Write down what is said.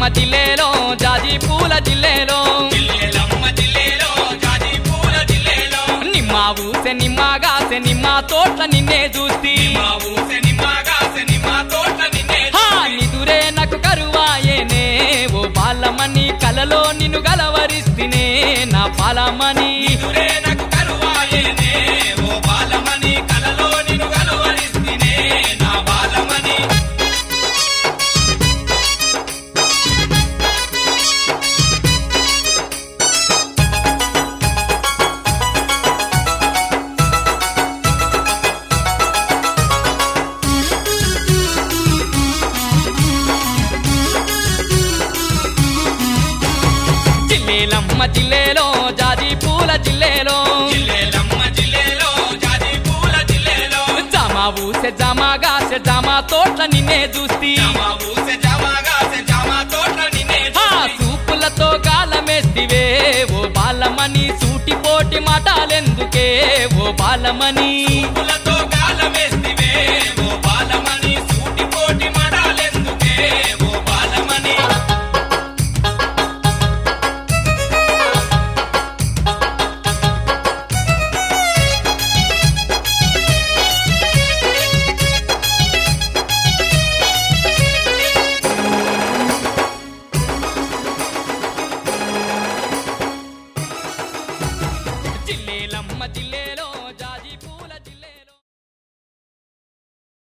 జిల్లేలో జాజి పూల జిల్లేలో జిల్లెలమ్మ జిల్లెలో జాజి పూల జిల్లెలో నిమ్మ ఊసె నిమ్మగాసె నిమ్మ తోట్ల నిన్నే చూస్తి మా ఊసె నిమ్మగా నిమ్మ తోట నిన్నే హా నిదురే నాకు కరువాయేనే ఓ బాలమని కలలో నిన్ను గలవరిస్తినే నా పాలమని నిదురే నాకు కరువాయేనే ఓ బాలమని కలలో నిన్ను కలువరిస్తినే నా బాలమని జిల్లేలమ్మ జిల్లేలో జాజి పూల జిల్లేలో జిల్లెలమ్మ జిల్లెలో జాజి పూల జిల్లెలో జమా ఊసె జమాగాసె జమా తోట్ల నిన్నే చూస్తి మా ఊసె జమాగా జమా తోట నిన్నే ఆ సూపులతో గాలమేస్తివే ఓ బాలమని సూటి పోటి మాటాలెందుకే ఓ బాలమని పూలతో